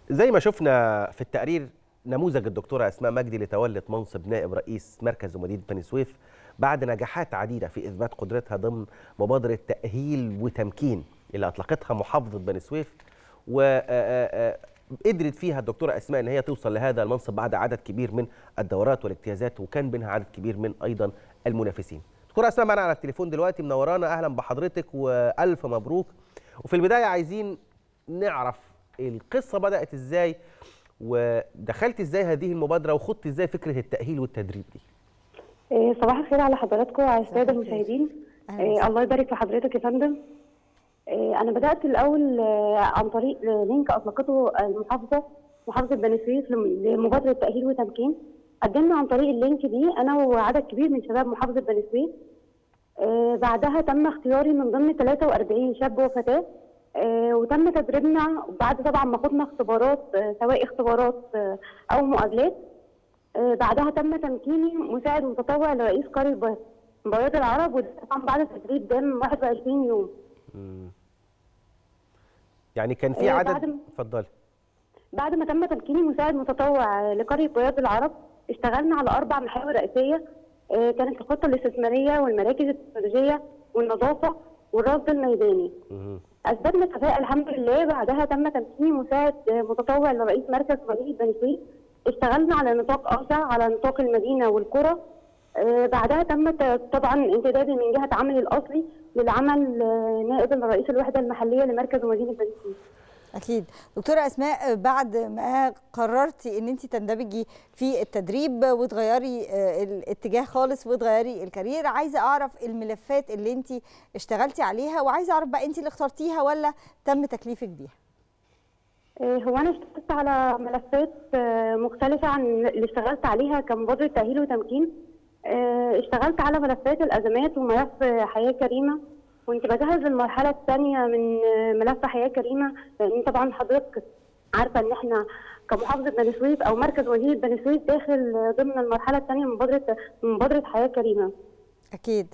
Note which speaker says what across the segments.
Speaker 1: زي ما شفنا في التقرير نموذج الدكتورة أسماء مجدي لتولت منصب نائب رئيس مركز ومدينة بني سويف بعد نجاحات عديدة في إثبات قدرتها ضمن مبادرة تأهيل وتمكين اللي أطلقتها محافظة بني سويف وقدرت فيها الدكتورة أسماء أن هي توصل لهذا المنصب بعد عدد كبير من الدورات والاجتيازات وكان بينها عدد كبير من أيضا المنافسين دكتورة أسماء معنا على التليفون دلوقتي منورانا أهلا بحضرتك وألف مبروك وفي البداية عايزين نعرف القصة بدأت إزاي ودخلت إزاي هذه المبادرة وخضت إزاي فكرة التأهيل والتدريب دي
Speaker 2: إيه، صباح الخير على حضراتكم وعلى الساده المشاهدين إيه، الله يبارك في حضرتك يا فندم إيه، انا بدات الاول آه، عن طريق لينك اطلقته المحافظه محافظه بني سويف لم- لمبادره تاهيل وتمكين قدمنا عن طريق اللينك دي انا وعدد كبير من شباب محافظه بني سويف آه، بعدها تم اختياري من ضمن 43 شاب وفتاه آه، وتم تدريبنا بعد طبعا ما خدنا اختبارات آه، سواء اختبارات آه، او مقابلات آه، بعدها تم تمكيني مساعد متطوع لرئيس قرية بي- بياض العرب وده طبعا بعد التدريب ده من 21 يوم
Speaker 1: يعني كان في
Speaker 2: آه،
Speaker 1: عدد
Speaker 2: بعد ما-
Speaker 1: اتفضلي
Speaker 2: بعد ما تم تمكيني مساعد متطوع آه، لقرية بياض العرب اشتغلنا على أربع محاور رئيسية آه، كانت الخطة الاستثمارية والمراكز التكنولوجية والنظافة والرصد الميداني
Speaker 1: مهم.
Speaker 2: اثبتنا كفاءه الحمد لله بعدها تم تمكيني مساعد آه، متطوع لرئيس مركز مدينه بني سويف اشتغلنا على نطاق اوسع على نطاق المدينه والقرى آه، بعدها تم ت- طبعا امتدادي من جهه عملي الاصلي للعمل آه، نائب رئيس الوحده المحليه لمركز ومدينه بني سويف
Speaker 3: اكيد دكتوره اسماء بعد ما قررتي ان انت تندمجي في التدريب وتغيري آه، الاتجاه خالص وتغيري الكارير عايزه اعرف الملفات اللي انت اشتغلتي عليها وعايزه اعرف بقى انت اللي اخترتيها ولا تم تكليفك بيها
Speaker 2: آه، هو انا اشتغلت على ملفات آه، مختلفه عن اللي اشتغلت عليها كمبادره تاهيل وتمكين آه، اشتغلت على ملفات الازمات وملف آه، حياه كريمه كنت بجهز المرحله الثانيه من آه، ملف حياه كريمه لان طبعا حضرتك عارفه ان احنا كمحافظه بني سويف او مركز مدينه بني سويف داخل آه، ضمن المرحله الثانيه من مبادره من مبادره حياه كريمه
Speaker 3: اكيد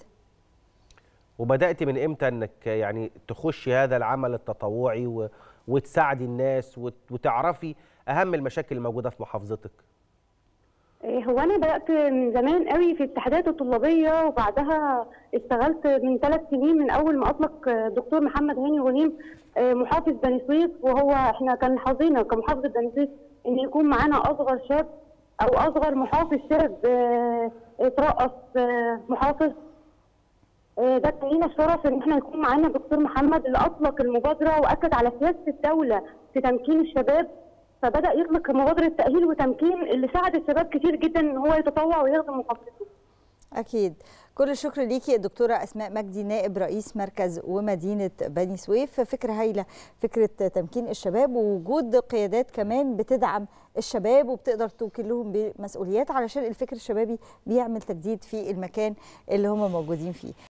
Speaker 1: وبدأت من إمتى إنك يعني تخشي هذا العمل التطوعي و... وتساعدي الناس وت... وتعرفي أهم المشاكل الموجودة في محافظتك
Speaker 2: إيه، هو انا بدات من زمان قوي في الاتحادات الطلابيه وبعدها اشتغلت من ثلاث سنين من اول ما اطلق آه، دكتور محمد هاني غنيم آه، محافظ بني سويف وهو احنا كان حظينا كمحافظه بني سويف ان يكون معانا اصغر شاب او اصغر محافظ شاب آه، اترأس آه، محافظ آه، ده كان لينا الشرف ان احنا يكون معانا دكتور محمد اللي اطلق المبادره واكد على سياسه الدوله في تمكين الشباب فبدا يطلق مبادره تاهيل وتمكين اللي ساعد الشباب كتير جدا ان هو يتطوع ويخدم محافظته.
Speaker 3: اكيد كل الشكر ليكي الدكتوره اسماء مجدي نائب رئيس مركز ومدينه بني سويف فكره هايله فكره تمكين الشباب ووجود قيادات كمان بتدعم الشباب وبتقدر توكل لهم بمسؤوليات علشان الفكر الشبابي بيعمل تجديد في المكان اللي هم موجودين فيه